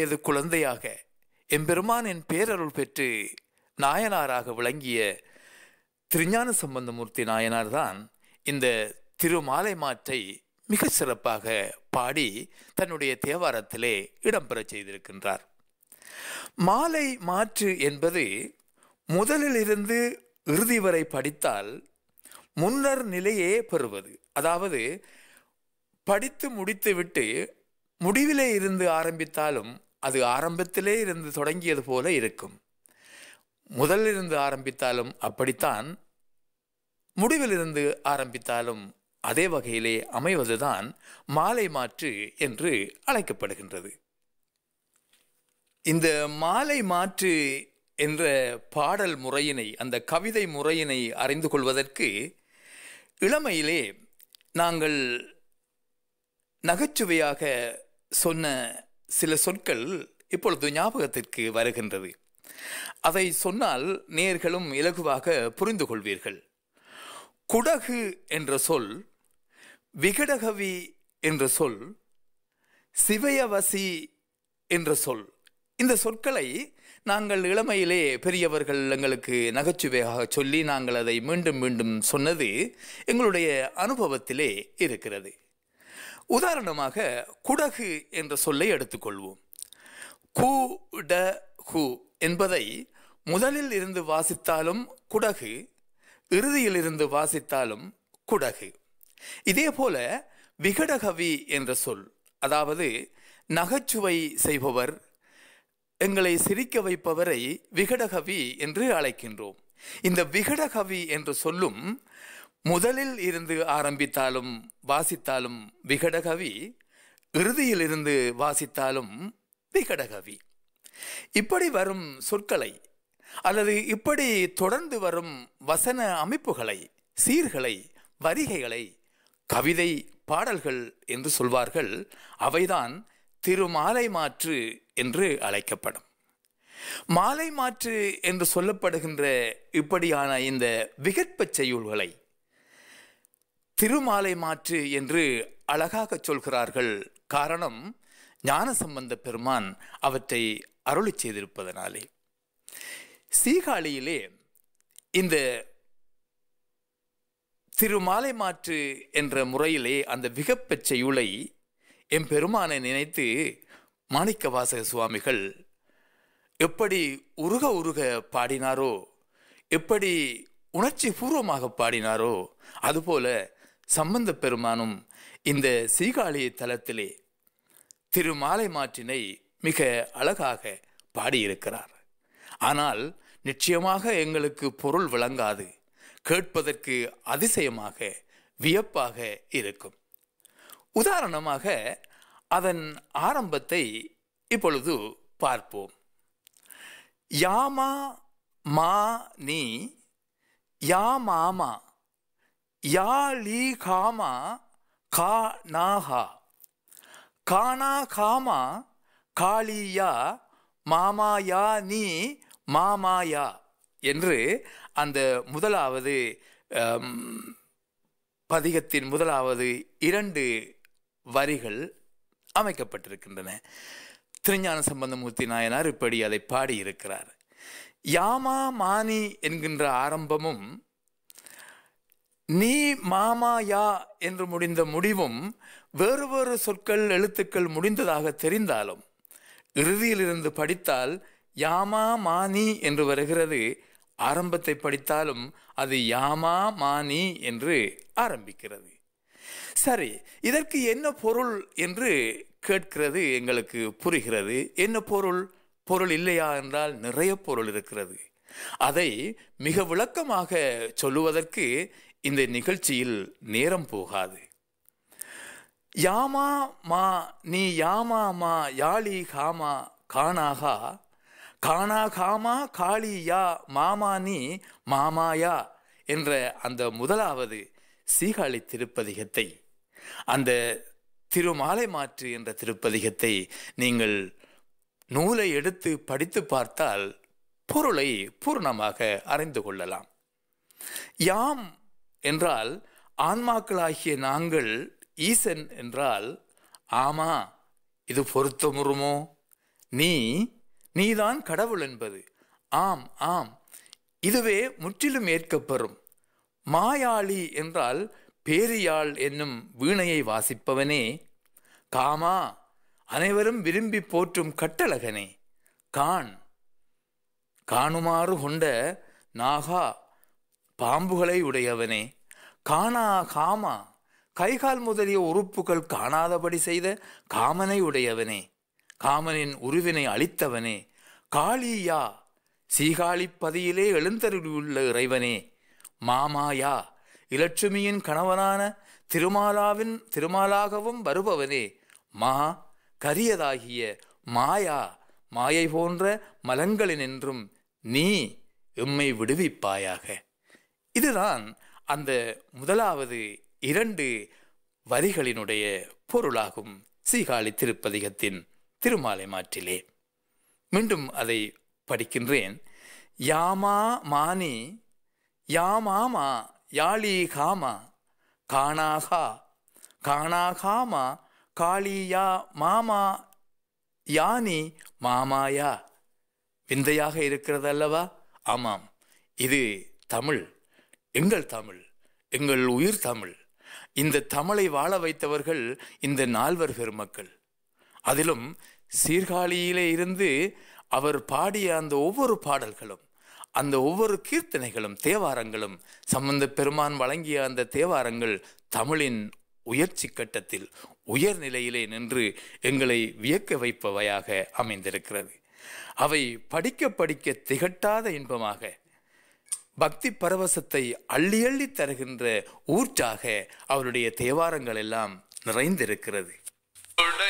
வயது குழந்தையாக எம்பெருமானின் பேரருள் பெற்று நாயனாராக விளங்கிய திருஞான சம்பந்தமூர்த்தி நாயனார் தான் இந்த திருமாலை மாற்றை மிக சிறப்பாக பாடி தன்னுடைய தேவாரத்திலே இடம்பெறச் செய்திருக்கின்றார் மாலை மாற்று என்பது முதலில் இருந்து இறுதி வரை படித்தால் முன்னர் நிலையே பெறுவது அதாவது படித்து முடித்துவிட்டு முடிவிலே இருந்து ஆரம்பித்தாலும் அது ஆரம்பத்திலே இருந்து தொடங்கியது போல இருக்கும் முதலில் இருந்து ஆரம்பித்தாலும் அப்படித்தான் முடிவிலிருந்து ஆரம்பித்தாலும் அதே வகையிலே அமைவதுதான் மாலை மாற்று என்று அழைக்கப்படுகின்றது இந்த மாலை மாற்று என்ற பாடல் முறையினை அந்த கவிதை முறையினை அறிந்து கொள்வதற்கு இளமையிலே நாங்கள் நகைச்சுவையாக சொன்ன சில சொற்கள் இப்பொழுது ஞாபகத்திற்கு வருகின்றது அதை சொன்னால் நேர்களும் இலகுவாக புரிந்து கொள்வீர்கள் குடகு என்ற சொல் விகடகவி என்ற சொல் சிவயவசி என்ற சொல் இந்த சொற்களை நாங்கள் இளமையிலே பெரியவர்கள் எங்களுக்கு நகைச்சுவையாக சொல்லி நாங்கள் அதை மீண்டும் மீண்டும் சொன்னது எங்களுடைய அனுபவத்திலே இருக்கிறது உதாரணமாக குடகு என்ற சொல்லை எடுத்துக்கொள்வோம் கு ட ஹு என்பதை முதலில் இருந்து வாசித்தாலும் குடகு இறுதியில் இருந்து வாசித்தாலும் குடகு இதே போல விகடகவி என்ற சொல் அதாவது நகைச்சுவை செய்பவர் எங்களை சிரிக்க வைப்பவரை விகடகவி என்று அழைக்கின்றோம் இந்த விகடகவி என்று சொல்லும் முதலில் இருந்து ஆரம்பித்தாலும் வாசித்தாலும் விகடகவி இறுதியில் இருந்து வாசித்தாலும் விகடகவி இப்படி வரும் சொற்களை அல்லது இப்படி தொடர்ந்து வரும் வசன அமைப்புகளை சீர்களை வரிகைகளை கவிதை பாடல்கள் என்று சொல்வார்கள் அவைதான் திருமாலை மாற்று என்று அழைக்கப்படும் மாலை மாற்று என்று சொல்லப்படுகின்ற இப்படியான இந்த விகற்பச் செய்யுள்களை திருமாலை மாற்று என்று அழகாக சொல்கிறார்கள் காரணம் ஞானசம்பந்த பெருமான் அவற்றை அருளி செய்திருப்பதனாலே சீகாழியிலே இந்த திருமாலை மாற்று என்ற முறையிலே அந்த விகப்பச் செய்யுளை எம்பெருமானை நினைத்து மாணிக்க வாசக சுவாமிகள் எப்படி உருக உருக பாடினாரோ எப்படி உணர்ச்சி பூர்வமாக பாடினாரோ அதுபோல சம்பந்த பெருமானும் இந்த சீகாழி தலத்திலே திருமாலை மாற்றினை மிக அழகாக பாடியிருக்கிறார் ஆனால் நிச்சயமாக எங்களுக்கு பொருள் விளங்காது கேட்பதற்கு அதிசயமாக வியப்பாக இருக்கும் உதாரணமாக அதன் ஆரம்பத்தை இப்பொழுது பார்ப்போம் யாமா மா நீ யா மாமா யா லீ காமா கா நாகா கானா காமா காளியா மாமாயா நீ மாமாயா என்று அந்த முதலாவது அம், பதிகத்தின் முதலாவது இரண்டு வரிகள் அமைக்கப்பட்டிருக்கின்றன திருஞான சம்பந்தமூர்த்தி நாயனார் இப்படி அதை பாடியிருக்கிறார் யாமா மானி என்கின்ற ஆரம்பமும் நீ மாமா யா என்று முடிந்த முடிவும் வேறு வேறு சொற்கள் எழுத்துக்கள் முடிந்ததாக தெரிந்தாலும் இறுதியில் இருந்து படித்தால் யாமா மானி என்று வருகிறது ஆரம்பத்தை படித்தாலும் அது யாமா மானி என்று ஆரம்பிக்கிறது சரி இதற்கு என்ன பொருள் என்று கேட்கிறது எங்களுக்கு புரிகிறது என்ன பொருள் பொருள் இல்லையா என்றால் நிறைய பொருள் இருக்கிறது அதை மிக விளக்கமாக சொல்லுவதற்கு இந்த நிகழ்ச்சியில் நேரம் போகாது யாமா மா நீ யாமா மா யாழி காமா காணாகா காணா காமா காளி யா மாமா நீ மாமாயா என்ற அந்த முதலாவது சீகாழி திருப்பதிகத்தை அந்த திருமாலை மாற்று என்ற திருப்பதிகத்தை நீங்கள் நூலை எடுத்து படித்து பார்த்தால் பொருளை பூர்ணமாக அறிந்து கொள்ளலாம் யாம் என்றால் ஆன்மாக்களாகிய நாங்கள் ஈசன் என்றால் ஆமா இது பொருத்தமுறுமோ நீ நீதான் கடவுள் என்பது ஆம் ஆம் இதுவே முற்றிலும் ஏற்கப்பெறும் மாயாளி என்றால் பேரியாழ் என்னும் வீணையை வாசிப்பவனே காமா அனைவரும் விரும்பி போற்றும் கட்டழகனே கான் காணுமாறு கொண்ட நாகா பாம்புகளை உடையவனே காணா காமா கைகால் முதலிய உறுப்புகள் காணாதபடி செய்த காமனை உடையவனே காமனின் உருவினை அளித்தவனே காளியா சீகாழிப்பதியிலே எழுந்தருளியுள்ள இறைவனே மாமாயா இலட்சுமியின் கணவனான திருமாலாவின் திருமாலாகவும் வருபவனே மா கரியதாகிய மாயா மாயை போன்ற மலங்களினின்றும் நீ எம்மை விடுவிப்பாயாக இதுதான் அந்த முதலாவது இரண்டு வரிகளினுடைய பொருளாகும் சீகாழி திருப்பதிகத்தின் திருமாலை மாற்றிலே மீண்டும் அதை படிக்கின்றேன் யாமா மானி யாமாமா யாழி காமா காணாகா காணாகாமா காளியா மாமா யானி மாமாயா விந்தையாக இருக்கிறது அல்லவா ஆமாம் இது தமிழ் எங்கள் தமிழ் எங்கள் உயிர் தமிழ் இந்த தமிழை வாழ வைத்தவர்கள் இந்த நால்வர் பெருமக்கள் அதிலும் சீர்காழியிலே இருந்து அவர் பாடிய அந்த ஒவ்வொரு பாடல்களும் அந்த ஒவ்வொரு கீர்த்தனைகளும் தேவாரங்களும் சம்பந்த பெருமான் வழங்கிய அந்த தேவாரங்கள் தமிழின் உயர்ச்சி கட்டத்தில் உயர்நிலையிலே நின்று எங்களை வியக்க வைப்பவையாக அமைந்திருக்கிறது அவை படிக்க படிக்க திகட்டாத இன்பமாக பக்தி பரவசத்தை அள்ளி அள்ளி தருகின்ற ஊற்றாக அவருடைய தேவாரங்கள் எல்லாம் நிறைந்திருக்கிறது